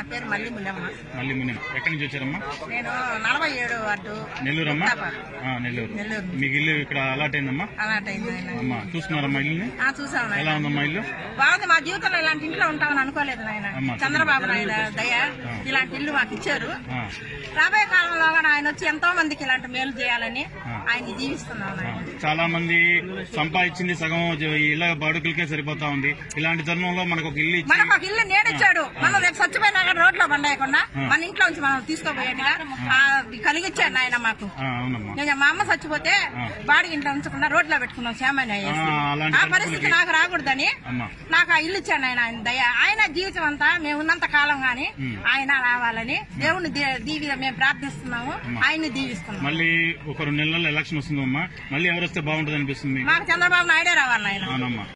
పేరు మల్లి ముల్లమ్మ మళ్ళీ ముని ఎక్కడి నుంచి వచ్చారమ్మా నేను నలభై ఏడు వార్డు నెల్లూరు అమ్మా ఉంటాపా. ఆ, నెల్లూరు నెల్లూరు మీకు ఇల్లు ఇక్కడ అలాట్ అయిందమ్మా అలాంటి అయింది ఆయన అమ్మా చూస్తున్నారమ్మా ఇల్లుని ఆ, చూసాం ఎలా ఉందమ్మా ఇల్లు బాగుంది మా జీవితంలో ఇలాంటి ఇంట్లో ఉంటామని అనుకోలేదు నాయన అమ్మా. చంద్రబాబు నాయుడు దయ ఇలాంటి ఇల్లు మాకు ఇచ్చారు ఆ, రాబోయే కాలంలో కూడా ఆయన వచ్చి ఎంతో మందికి ఇలాంటి మేలు చేయాలని ఆయన జీవిస్తున్నాం ఆ. నాయన చాలా మంది సంపాదించింది సగం జ- ఈ ఇళ్ళ బాడుకులకే సరిపోతా ఉంది ఇలాంటి తరుణంలో మనకు ఒక ఇల్లు ఇచ్చి మనకు ఒక ఇల్లు నేడిచ్చాడు మనం రేపు చచ్చిపోయినా కూడా రోడ్లో బండేయకుండా మన ఇంట్లో నుంచి మనం తీసుకోపోయేట్టుగా ఆ, కలిగిచ్చాడు ఆయన మాకు ఆ, అవునమ్మా నేను మా అమ్మ చచ్చిపోతే బాడీ ఇంట్లో ఉంచకుండా రోడ్లో పెట్టుకున్నాం క్షేమని అయ్యేసి. ఆ, అలాంటి ఆ పరిస్థితి నాకు రాకూడదని అమ్మా నాకు ఆ ఇల్లు ఇచ్చాడు ఆయన ఆయన దయ ఆయన జీవితం అంతా మేము ఉన్నంత కాలం గాని ఆయన రావాలని దేవుని దీ- దీవి మేము ప్రార్థిస్తున్నాము ఆయన్ని దీవిస్తున్నాము మళ్ళీ ఒక రెండు నెలల్లో ఎలక్షన్ వస్తుందమ్మా మళ్ళీ ఎవరు వస్తే బాగుంటుంది అనిపిస్తుంది మాకు చంద్రబాబు నాయుడే రావాలి ఆయన అవునమ్మా